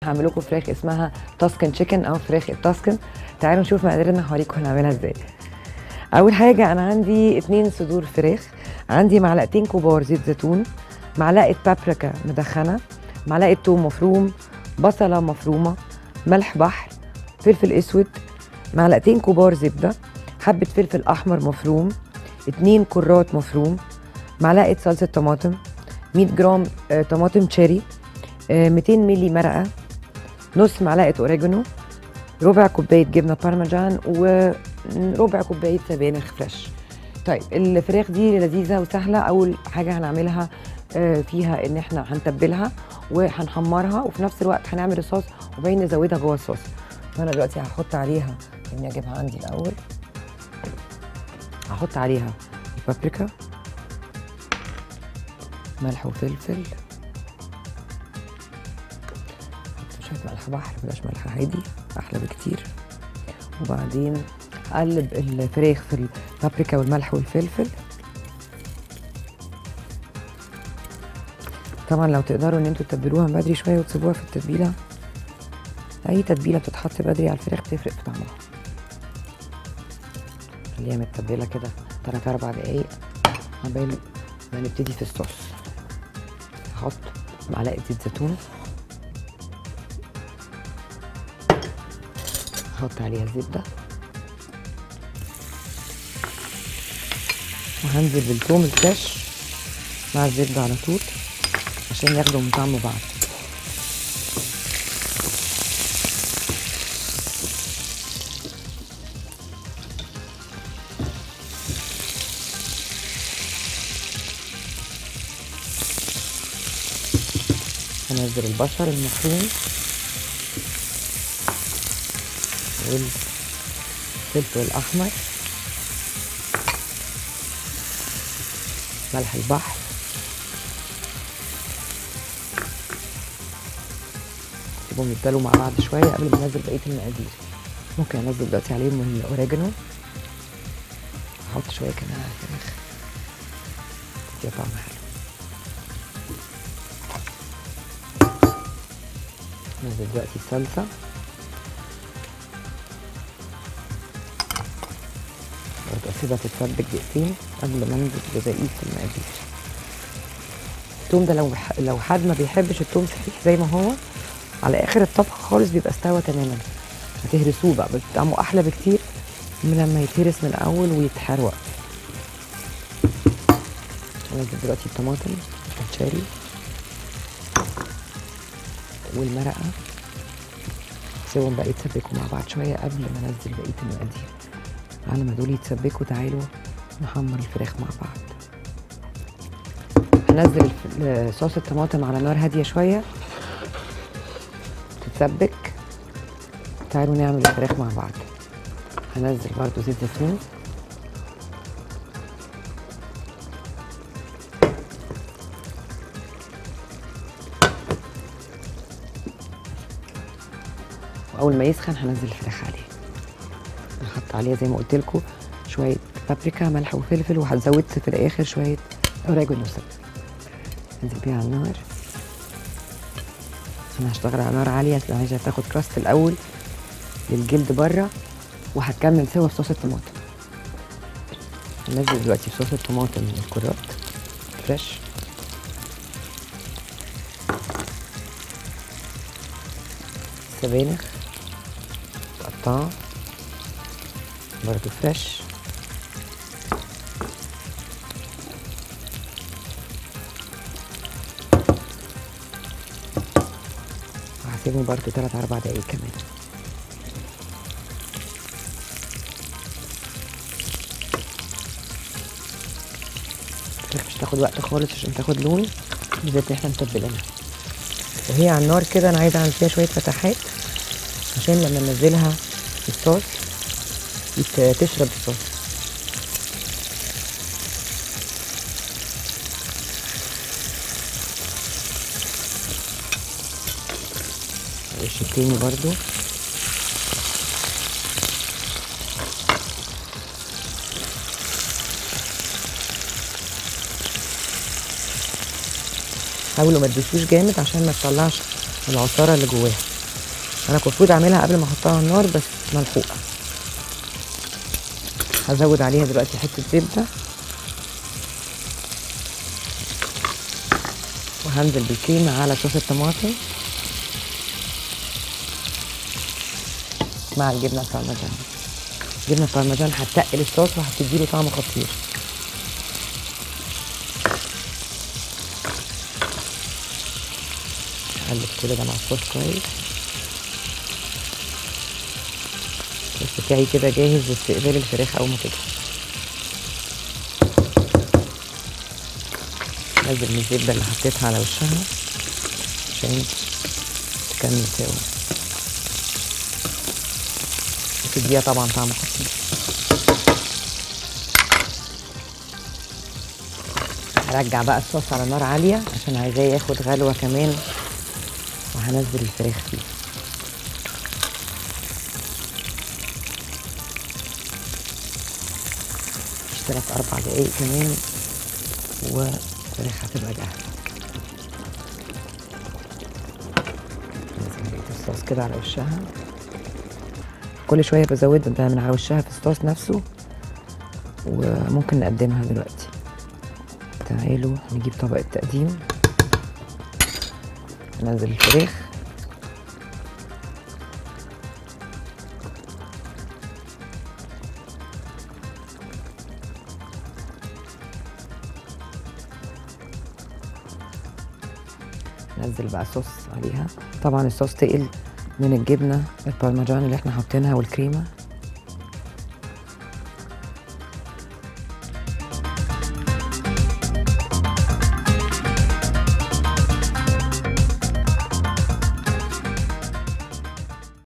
هعمل لكم فراخ اسمها تاسكن تشيكن او فراخ التاسكن تعالوا نشوف مقاديرنا هوريكم هنعملها ازاي اول حاجه انا عندي اتنين صدور فراخ عندي معلقتين كبار زيت زيتون معلقه بابريكا مدخنه معلقه توم مفروم بصله مفرومه ملح بحر فلفل اسود معلقتين كبار زبده حبه فلفل احمر مفروم اتنين كرات مفروم معلقه صلصه طماطم 100 جرام آه، طماطم تشيري آه، 200 ملي مرقه نص معلقه اوريجانو ربع كوبايه جبنه بارميجان وربع كوبايه سبانخ فريش طيب الفراخ دي لذيذه وسهله اول حاجه هنعملها آه، فيها ان احنا هنتبلها وهنحمرها وفي نفس الوقت هنعمل الصوص وبعدين نزودها جوه الصوص فانا دلوقتي هحط عليها اني اجيبها عندي الاول هحط عليها البابريكا ملح وفلفل حط شويه ملح بحر بلاش ملح عادي احلى بكتير وبعدين اقلب الفراخ في البابريكا والملح والفلفل طبعا لو تقدروا ان انتوا تتبلوها من بدري شويه وتسيبوها في التتبيله اي تتبيله بتتحط بدري على الفراخ تفرق في طعمها خليها متبله كده 3 4 دقايق عقبال ما نبتدي في الصوص هحط معلقه زيت زيتون هحط عليها الزبده وهنزل بالثوم الفريش مع الزبده على طول عشان ياخدوا من طعم بعض هنزل البصل المفروم والفلفل الأحمر ملح البحر سيبهم يتبالوا مع بعض شوية قبل ما انزل بقية المقادير ممكن انزل دلوقتي عليهم الاوريجانو احط شوية كمان على الفراخ تديها طعم حلو نزل دلوقتي الصلصة برضه اسيبها تتسبك دقيقتين قبل ما انزل ببقية المقادير التوم ده لو لو حد ما بيحبش التوم صحيح زي ما هو على اخر الطبخ خالص بيبقى استوى تماما هتهرسوه بقى بس طعمه احلى بكتير من لما يتهرس من الاول ويتحروق انزل دلوقتي الطماطم الشاري والمرقه سيبهم بقى يتسبكوا مع بعض شويه قبل ما انزل بقيه المقادير على ما دول يتسبكوا تعالوا نحمر الفراخ مع بعض هنزل الف- صوص الطماطم على نار هاديه شويه تتسبك تعالوا نعمل الفراخ مع بعض هنزل برضو زيت زيتون واول ما يسخن هنزل الفراخ عليه نحط عليها زي ما قلت لكم شويه بابريكا ملح وفلفل وهزودت في الاخر شويه اوريجانو سبت ننزل بيها على النار انا هشتغل على نار عاليه عشان عايزه تاخد كراست الاول للجلد بره وهتكمل سوا في صوص الطماطم هنزل دلوقتي صوص الطماطم من الكرات فريش سبانخ متقطعة برضو فريش وهسيبهم برضو تلات أربع دقايق كمان الفراخ مش تاخد وقت خالص عشان تاخد لون بالذات ان احنا متبلينها وهي على النار كده انا عايزه اعمل فيها شويه فتحات عشان لما انزلها في الصوص يت- تشرب الصوص الوش التاني برضو حاولوا ما تدوسوش جامد عشان ما تطلعش العصاره اللي جواها انا كنت المفروض اعملها قبل ما احطها على النار بس ملحوقه هزود عليها دلوقتي حته زبده وهنزل بالكريمه على صوص الطماطم مع الجبنه البارميجان الجبنه البارميجان هتتقل الصوص وهتديله طعم خطير هقلب كل ده مع الصوص كويس الصوص بتاعي كده جاهز لاستقبال الفراخ اول ما تجهز نزل من الزبده اللي حطيتها على وشها عشان تكمل سوا وتديها طبعا طعم خطير هرجع بقى الصوص على نار عالية عشان عايزاه ياخد غلوة كمان وهنزل الفراخ فيه مش تلات أربع دقايق كمان والفراخ هتبقى جاهزة نزل بقية الصوص كده على وشها كل شوية بزود ده من على وشها في الصوص نفسه وممكن نقدمها دلوقتي تعالوا نجيب طبق التقديم ننزل الفراخ ننزل بقى صوص عليها طبعا الصوص تقل من الجبنه البارميجان اللي احنا حاطينها والكريمه